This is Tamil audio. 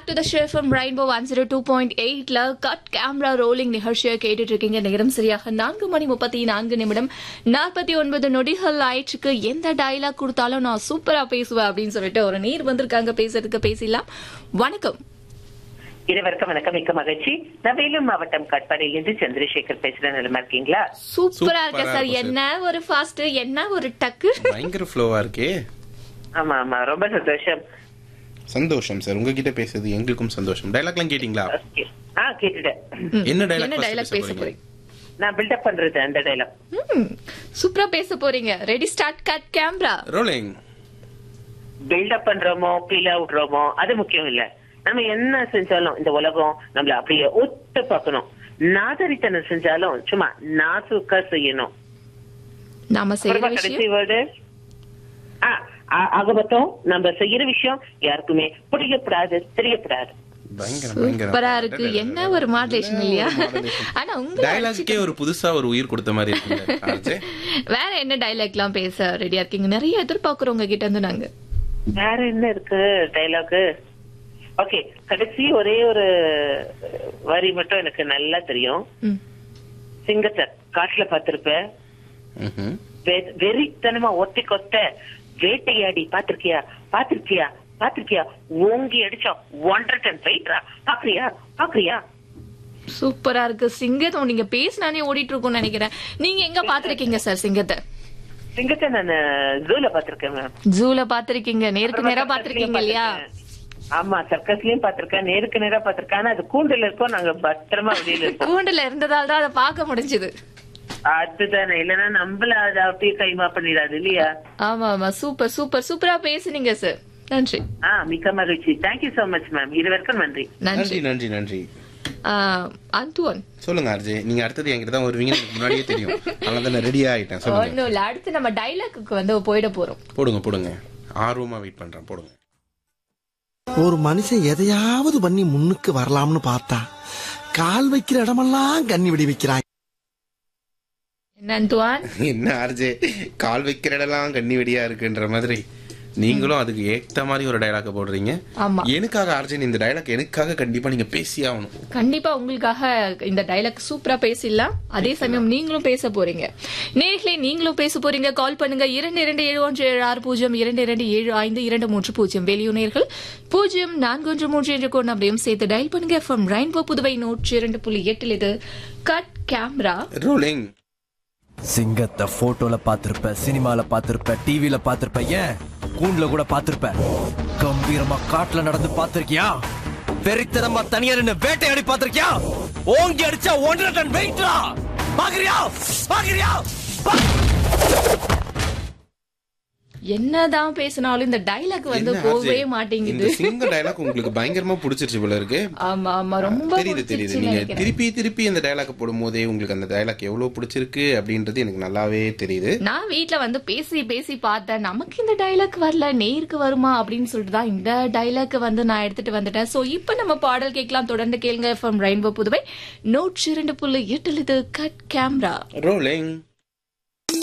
Back to the show from rainbow one zero two point எயிட்ல கட் கேமரா ரோலிங் நிகழ்ச்சியை கேட்டுட்டு இருக்கீங்க நேரம் சரியாக நான்கு மணி முப்பத்தி நான்கு நிமிடம் நாற்பத்தி ஒன்பது நொடிகள் ஆயிடுச்சுக்கு எந்த டயலாக் கொடுத்தாலும் நான் சூப்பரா பேசுவேன் அப்படின்னு சொல்லிட்டு ஒரு நீர் வந்திருக்காங்க பேசுறதுக்கு பேசிடலாம் வணக்கம் இருவருக்கும் வணக்கம் மிக்க மகிழ்ச்சி நான் வேலூர் மாவட்டம் கட்பாடியிலிருந்து சந்திரசேகர் பேசுறேன் நல்லா இருக்கீங்களா சூப்பரா இருக்க சூப்பரா சார் இருக்கும் என்ன ஒரு ஃபாஸ்ட் என்ன ஒரு டக்கு பயங்கர ஃப்ளோவா இருக்கே ஆமா ஆமா ரொம்ப சந்தோஷம் சந்தோஷம் சார் உங்ககிட்ட பேசுறது எங்களுக்கும் சந்தோஷம் டைலாக்லாம் கேட்டிங்களா Okay. ஆ கேட்டுட்டேன் ம். என்ன என்ன dialogue டைலாக் first பேச பேச போறீங்க நான் பில்டப் பண்றது அந்த டைலாக் ம், சூப்பரா பேச போறீங்க ready start cut camera rolling build up பண்றோமோ கீழே விடுறோமோ அது முக்கியம் இல்ல நம்ம என்ன செஞ்சாலும் இந்த உலகம் நம்மள அப்படியே ஒத்து பார்க்கணும் நாகரித்தனம் செஞ்சாலும் சும்மா நாசுக்கா செய்யணும் நாம செய்யற அப்புறமா விஷயம் கடைசி வேர்டு ஆ ஆ- ஆக மொத்தம் நம்ம செய்யற விஷயம் யாருக்குமே புரியப்படாது தெரியப்படாது பயங்கர பயங்கர சூப்பரா இருக்கு என்ன ஒரு மாடுலேஷன் இல்லையா ஆனா உங்க டைலாக்க்கே ஒரு புதுசா ஒரு உயிர் கொடுத்த மாதிரி இருக்குங்க ஆர்ஜே. வேற என்ன டைலாக் எல்லாம் பேச ரெடியா இருக்கீங்க நிறைய எதிர்பார்க்கிறோம் உங்க கிட்ட இருந்து நாங்க வேற என்ன இருக்கு டைலாக் ஓகே கடைசி ஒரே ஒரு வரி மட்டும் எனக்கு நல்லா தெரியும் ம். சிங்கத்தை காட்டுல பார்த்திருப்ப ம்ஹும். வெ- வெறித்தனமா ஒத்தி கொத்த வேட்டையாடி பாத்திருக்கியா பாத்திருக்கியா பாத்திருக்கியா ஓங்கி அடிச்சா ஒன்றரை டன் வெயிட்ரா பாக்குறியா பாக்குறியா சூப்பரா இருக்கு சிங்கத்தை நீங்க பேசினானே ஓடிட்டு இருக்கும்னு நினைக்கிறேன் நீங்க எங்க பாத்திருக்கீங்க சார் சிங்கத்தை சிங்கத்தை நான் ஜூல பாத்திருக்கேன் மேம் ஜூல பாத்திருக்கீங்க நேருக்கு நேரா பாத்திருக்கீங்க இல்லையா ஆமா சர்க்கஸ்லயும் பாத்திருக்கேன் நேருக்கு நேரா பாத்திருக்கேன் ஆனா அது கூண்டுல இருக்கோம் நாங்க பத்திரமா வெளியில இருக்கோம் கூண்டுல இருந்ததால தான் அதை பார்க்க முடிஞ்சது அதுதானே இல்லன்னா நம்மள அதை அப்படியே கைமா பண்ணிடாது இல்லையா ஆமா ஆமா சூப்பர் சூப்பர் சூப்பரா பேசுனீங்க சார் நன்றி ஆ மிக்க மகிழ்ச்சி தேங்க்யூ சோ மச் மேம் இருவருக்கும் நன்றி நன்றி நன்றி நன்றி நன்றி ஆஹ், அந்துவன் சொல்லுங்க ஆர்ஜே நீங்க அடுத்தது என்கிட்ட தான் வருவீங்கன்னு எனக்கு முன்னாடியே தெரியும் அதனால தான் நான் ரெடியா ஆயிட்டேன் சொல்லுங்க ஒண்ணும் இல்ல அடுத்து நம்ம டைலாக்கு வந்து போயிட போறோம் போடுங்க போடுங்க ஆர்வமா வெயிட் பண்றேன் போடுங்க ஒரு மனுஷன் எதையாவது பண்ணி முன்னுக்கு வரலாம்னு பார்த்தா கால் வைக்கிற இடமெல்லாம் கண்ணி விடி வைக்கிறான் என்ன அந்துவான் என்ன ஆர்ஜே கால் வைக்கிற இடம்லாம் கண்ணி வெடியா இருக்குன்ற மாதிரி நீங்களும் அதுக்கு ஏத்த மாதிரி ஒரு டைலாக் போடுறீங்க ஆமா எனக்காக ஆர்ஜன் இந்த டைலாக் எனக்காக கண்டிப்பா நீங்க பேசி ஆகணும் கண்டிப்பா உங்களுக்காக இந்த டைலாக் சூப்பரா பேசிடலாம் அதே சமயம் நீங்களும் பேச போறீங்க நேர்களே நீங்களும் பேச போறீங்க கால் பண்ணுங்க இரண்டு இரண்டு ஏழு ஒன்று ஏழு ஆறு பூஜ்ஜியம் இரண்டு இரண்டு ஏழு ஐந்து இரண்டு மூன்று பூஜ்ஜியம் வெளியூனர்கள் பூஜ்ஜியம் நான்கு ஒன்று மூன்று என்ற கோட் அப்படியும் சேர்த்து டயல் பண்ணுங்க ஃப்ரம் ரெயின்போ புதுவை நூற்றி இரண்டு புள்ளி எட்டில் இது கட் கேமரா ரோலிங் சிங்கத்தை போட்டோல பாத்திருப்ப சினிமால பாத்திருப்ப டிவில பாத்திருப்ப ஏன் கூண்டுல கூட பாத்திருப்ப கம்பீரமா காட்டுல நடந்து பாத்திருக்கியா வெறித்தனமா தனியா நின்னு வேட்டையாடி பாத்திருக்கியா ஓங்கி அடிச்சா ஒன்றரை டன் வெயிட்ரா பாக்குறியா பாக்குறியா பா- என்னதான் பேசினாலும் இந்த டைலாக் வந்து என்ன போகவே ஆர்ஜே? மாட்டேங்குது இந்த சிங்க டைலாக் உங்களுக்கு பயங்கரமா பிடிச்சிருச்சு போல இருக்கு ஆமா ஆமா ரொம்ப தெரியுது தெரியுது பிடிச்சிருச்சுன்னு நீங்க நினைக்கிறேன். திருப்பி திருப்பி அந்த டைலாக் போடும் போதே உங்களுக்கு அந்த டைலாக் எவ்வளவு பிடிச்சிருக்கு அப்படின்றது எனக்கு நல்லாவே தெரியுது நான் வீட்ல வந்து பேசி பேசி பார்த்தேன் நமக்கு இந்த டைலாக் வரல நேருக்கு வருமா அப்படின்னு சொல்லிட்டு தான் இந்த டைலாக் வந்து நான் எடுத்துட்டு வந்துட்டேன் சோ இப்போ நம்ம பாடல் கேட்கலாம் தொடர்ந்து கேளுங்க ஃப்ரம் ரெயின்போ புதுவை நூற்றி இரண்டு புள்ளி எட்டில் இது கட் கேமரா ரோலிங்